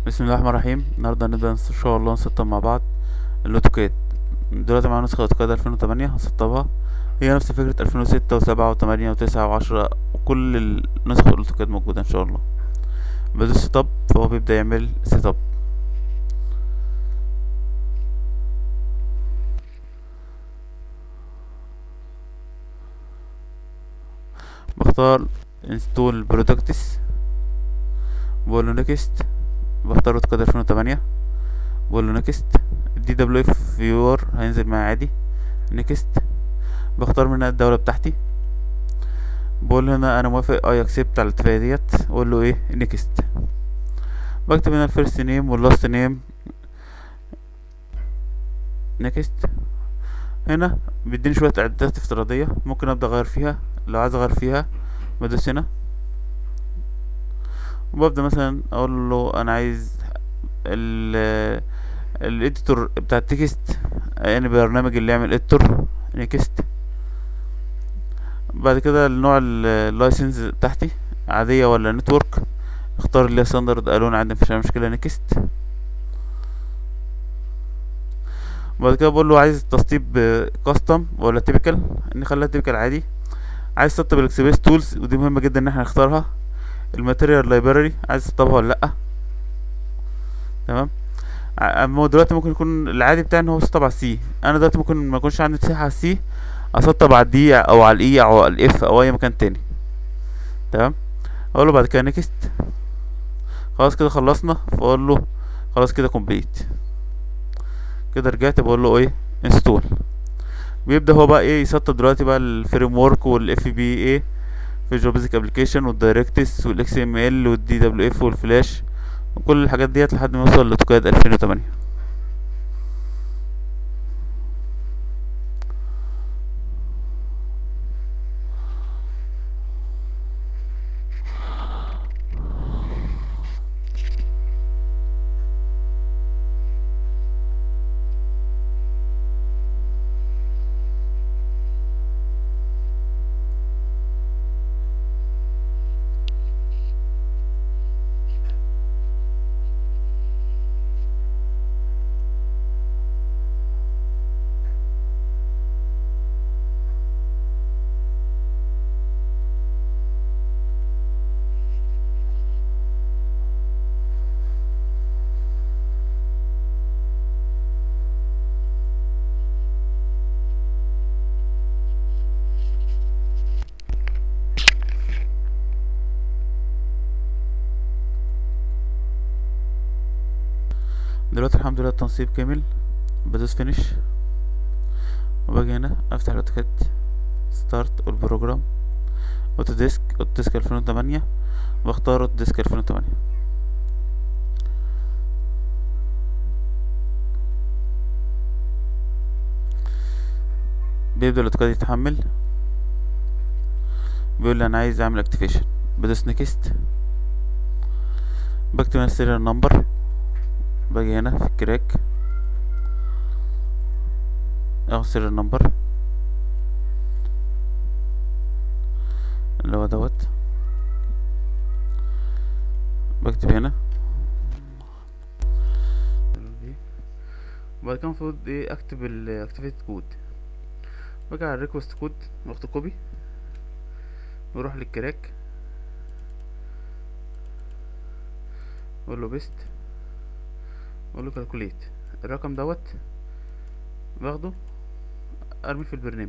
بسم الله الرحمن الرحيم النهارده هنبدأ ان شاء الله نسطب مع بعض الاوتوكاد دلوقتي معانا نسخة اوتوكاد الفين وتمانية هنسطبها هي نفس فكرة الفين وستة وسبعة وتمانية وتسعة وعشرة وكل النسخ الاوتوكاد موجودة ان شاء الله بدوس ستوب فهو بيبدأ يعمل سيت اب بختار انستول برودكتس بقول له نيكست بختار اوتوكاد الفين وتمانية بقول له نيكست الدي دبليو اف فيور هينزل معايا عادي نيكست بختار منها الدولة بتاعتي بقول هنا انا موافق اي اكسبت على الاتفاقية ديت واقول له ايه نيكست بكتب هنا الفيرست نيم واللاست نيم نيكست هنا بيديني شوية اعدادات افتراضية ممكن ابدا اغير فيها لو عايز اغير فيها بدوس هنا وببدا مثلا اقول له انا عايز ال الاديتور بتاع التكست يعني برنامج اللي يعمل اديتور نيكست بعد كده النوع اللايسنس بتاعتي عادية ولا نتورك اختار اللي هي ستاندرد الون عندي مفيش اي مشكلة نيكست بعد كده بقول له عايز تسطيب كاستم ولا تيبيكال نخليها تيبيكال عادي عايز تسطب الاكسبريس تولز ودي مهمة جدا ان احنا نختارها الماتيريال لايبراري عايز تسطبها ولا لا تمام اما دلوقتي ممكن يكون العادي بتاعي ان هو يسطب على السي انا دلوقتي ممكن ما يكونش عندي مساحه على السي اسطب على الدي او على الاي او على الاف او اي مكان تاني تمام اقول له بعد كده نيكست خلاص كده خلصنا فاقول له خلاص كده كومبليت كده رجعت بقول له ايه انستول بيبدا هو بقى ايه يسطب دلوقتي بقى الفريم ورك والاف بي اي فيجوال بيزك ابلكيشن والدايركتس والاكس ام ال والدي دبليو اف والفلاش وكل الحاجات ديت لحد ما يوصل لاوتوكاد الفين وتمانية دلوقتي الحمد لله التنصيب كامل بدوس فينيش وباجي هنا افتح الاوتوكاد ستارت والبروجرام اوتوديسك اوتوديسك الفين وتمانية واختار اوتوديسك الفين وتمانية بيبدأ الاوتوكاد يتحمل بيقول لي انا عايز اعمل اكتيفيشن بدوس نيكست بكتب هنا السيريال نمبر باجي هنا في الكراك اخد سيريال نمبر اللي هو دوت بكتب هنا وبعد كده المفروض ايه اكتب الاكتيفيت كود باجي على الريكوست كود واخد كوبي واروح للكراك اقول له بيست اقول له كالكوليت الرقم دوت باخده ارميه في البرنامج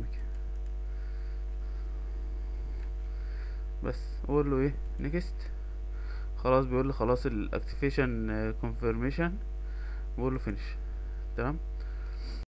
بس اقول له ايه نيكست خلاص بيقول لي خلاص الاكتيفيشن كونفirmation بقول له فينيش تمام